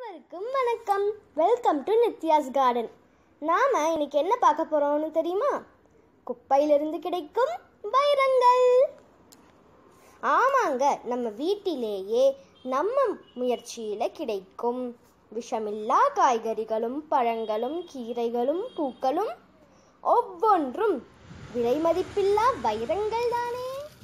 அனைவருக்கும் வணக்கம் welcome to Nithya's garden நாம இன்னைக்கு என்ன பார்க்க போறோம்னு தெரியுமா குப்பையிலிருந்து கிடைக்கும் வைரங்கள் ஆமாங்க நம்ம வீட்டிலேயே நம்ம முயற்சியில கிடைக்கும் விஷமில்லா காய்கறிகளும் பழங்களும் கீரைகளும் பூக்களும் ஒவ்வொன்றும் விலை மதிப்பில்லா வைரங்கள் தானே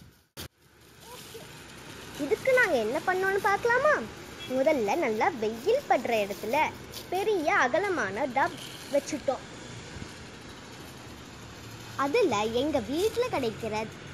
இதுக்கு நாங்கள் என்ன பண்ணோம்னு பார்க்கலாமா முதல்ல நல்லா வெயில் படுற இடத்துல பெரிய அகலமான டப் வச்சுட்டோம் அதில் எங்கள் வீட்டில் கிடைக்கிற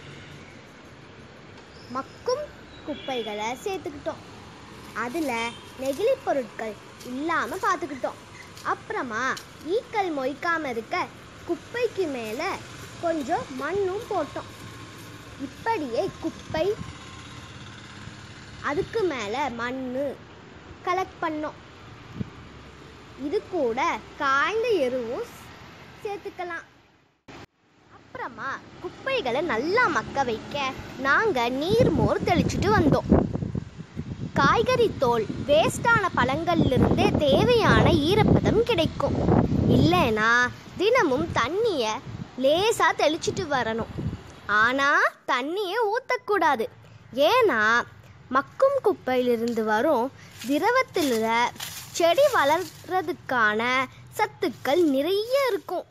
மக்கும் குப்பைகளை சேர்த்துக்கிட்டோம் அதில் நெகிழி பொருட்கள் இல்லாமல் பார்த்துக்கிட்டோம் அப்புறமா ஈக்கள் மொய்க்காம இருக்க குப்பைக்கு மேலே கொஞ்சம் மண்ணும் போட்டோம் இப்படியே குப்பை அதுக்கு மேலே மண் கலெக்ட் பண்ணோம் இது கூட காய்ந்த எருவும் சேர்த்துக்கலாம் அப்புறமா குப்பைகளை நல்லா மக்க வைக்க நாங்கள் நீர்மோர் தெளிச்சிட்டு வந்தோம் காய்கறி தோல் வேஸ்டான பழங்கள்லிருந்தே தேவையான ஈரப்பதம் கிடைக்கும் இல்லைனா தினமும் தண்ணியை லேசாக தெளிச்சிட்டு வரணும் ஆனால் தண்ணியை ஊற்றக்கூடாது ஏன்னா மக்கும் குப்பையிலிருந்து வரும் திரவத்தில் செடி வளர்றதுக்கான சத்துக்கள் நிறைய இருக்கும்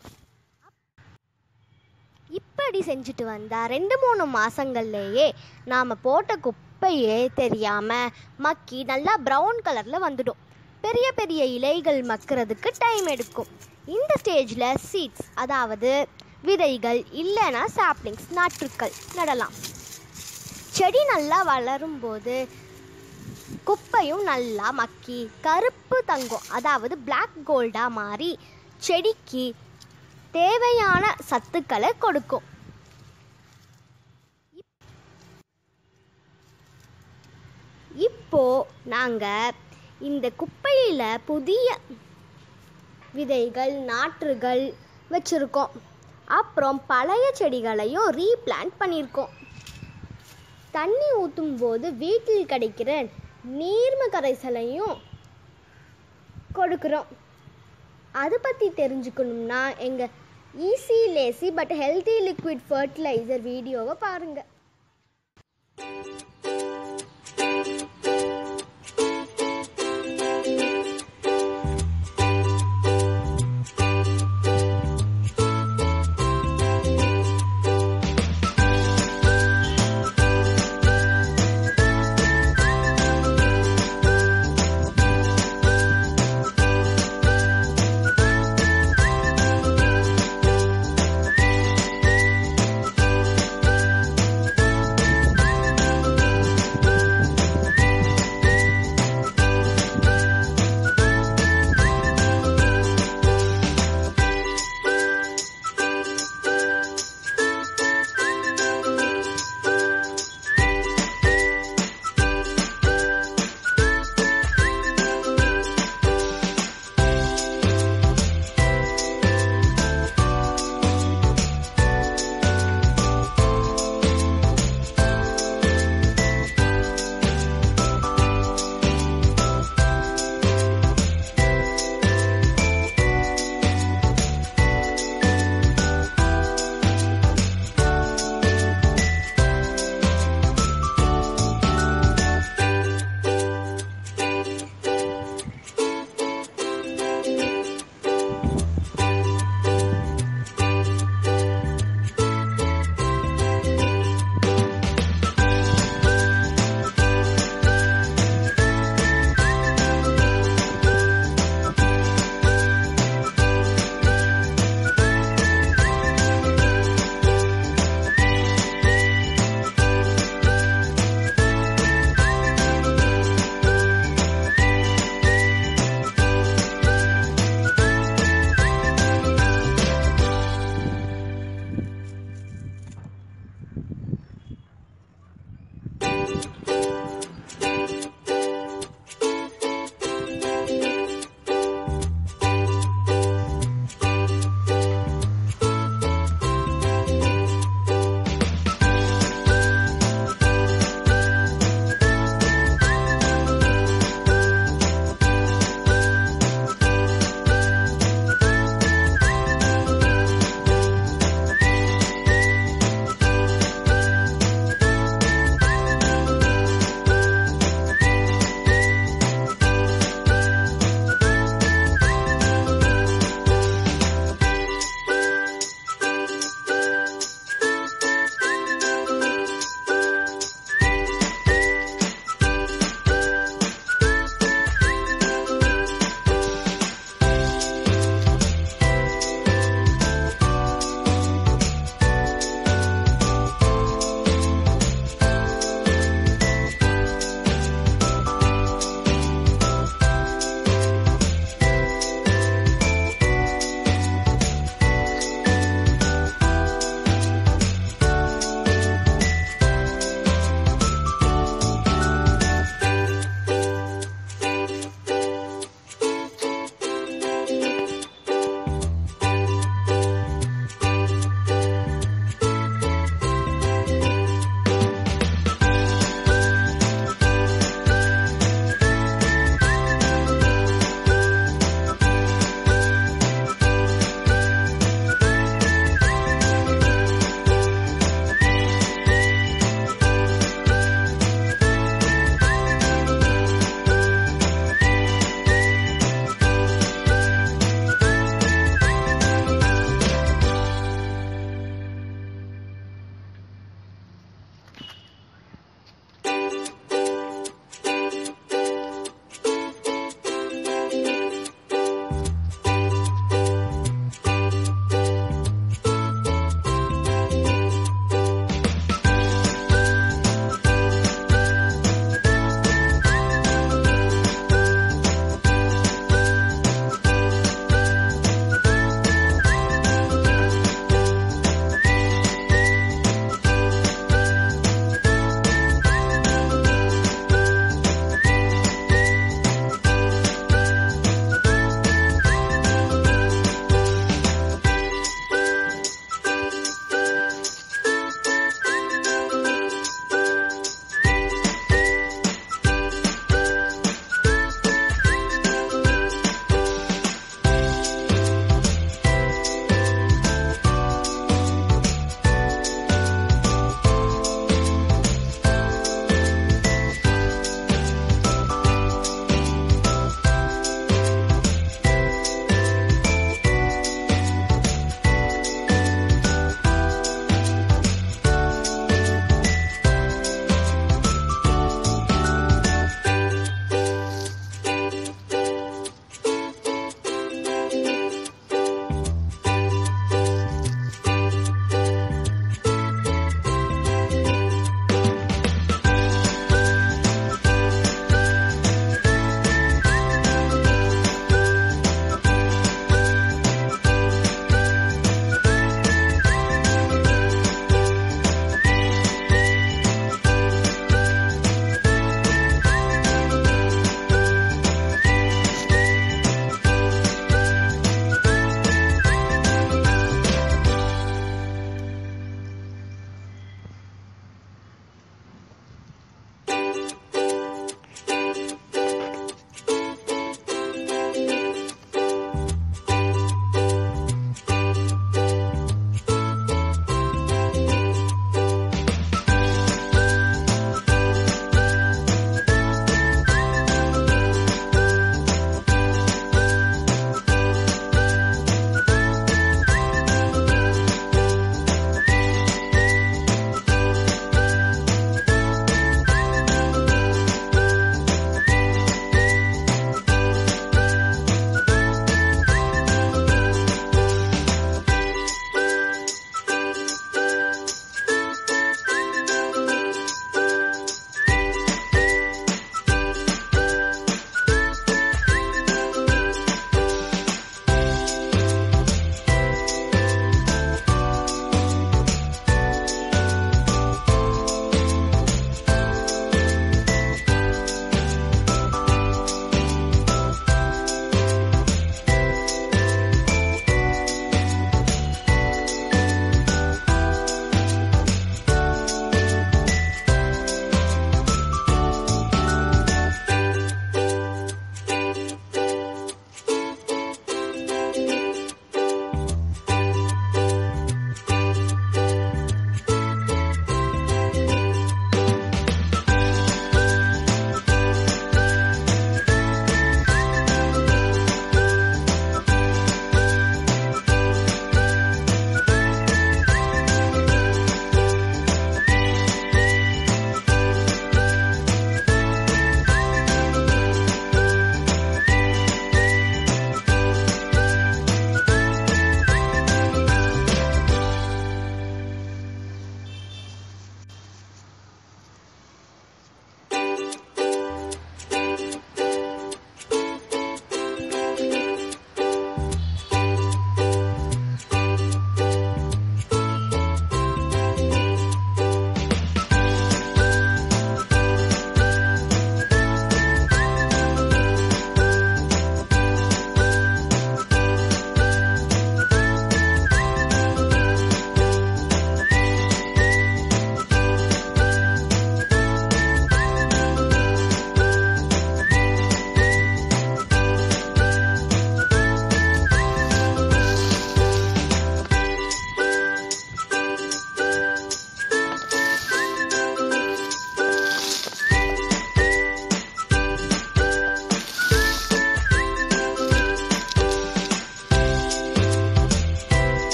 இப்படி செஞ்சுட்டு வந்தா ரெண்டு மூணு மாசங்கள்லேயே நாம் போட்ட குப்பையே தெரியாமல் மக்கி நல்லா ப்ரௌன் கலரில் வந்துடும் பெரிய பெரிய இலைகள் மக்கிறதுக்கு டைம் எடுக்கும் இந்த ஸ்டேஜில் சீட்ஸ் அதாவது விதைகள் இல்லைன்னா சாப்ளிங்ஸ் நாற்றுக்கள் நடலாம் செடி நல்லா வளரும்போது குப்பையும் நல்லா மக்கி கருப்பு தங்கம் அதாவது பிளாக் கோல்டாக மாறி செடிக்கு தேவையான சத்துக்களை கொடுக்கும் இப்போ நாங்கள் இந்த குப்பையில் புதிய விதைகள் நாற்றுகள் வச்சுருக்கோம் அப்புறம் பழைய செடிகளையும் ரீபிளான்ட் பண்ணியிருக்கோம் தண்ணி ஊற்றும் போது வீட்டில் கிடைக்கிற நீர்ம கரைசலையும் கொடுக்குறோம் அதை பற்றி தெரிஞ்சுக்கணும்னா எங்கள் easy lazy but healthy liquid fertiliser வீடியோவை பாருங்கள்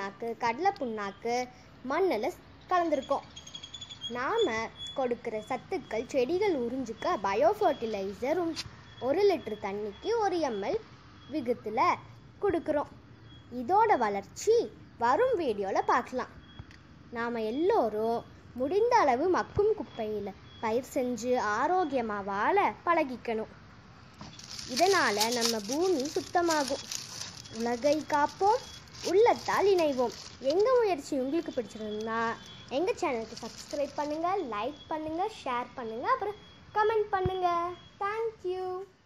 புண்ணாக்கு கடலை புண்ணாக்கு மண்ணில் கலந்துருக்கோம் நாம் கொடுக்குற சத்துக்கள் செடிகள் உறிஞ்சிக்க பயோ ஃபர்டிலைசரும் ஒரு லிட்டர் தண்ணிக்கு ஒரு எம்எல் விகத்தில் கொடுக்குறோம் இதோட வளர்ச்சி வரும் வீடியோவில் பார்க்கலாம் நாம் எல்லோரும் முடிந்த அளவு மக்கும் குப்பையில் பயிர் செஞ்சு ஆரோக்கியமாக வாழ பழகிக்கணும் இதனால் நம்ம பூமி சுத்தமாகும் உலகை காப்போம் உள்ளத்தால் இணைவோம் எங்கள் முயற்சி உங்களுக்கு பிடிச்சிருந்தா எங்கள் சேனலுக்கு சப்ஸ்கிரைப் பண்ணுங்கள் லைக் பண்ணுங்கள் ஷேர் பண்ணுங்கள் அப்புறம் கமெண்ட் பண்ணுங்கள் தேங்க்யூ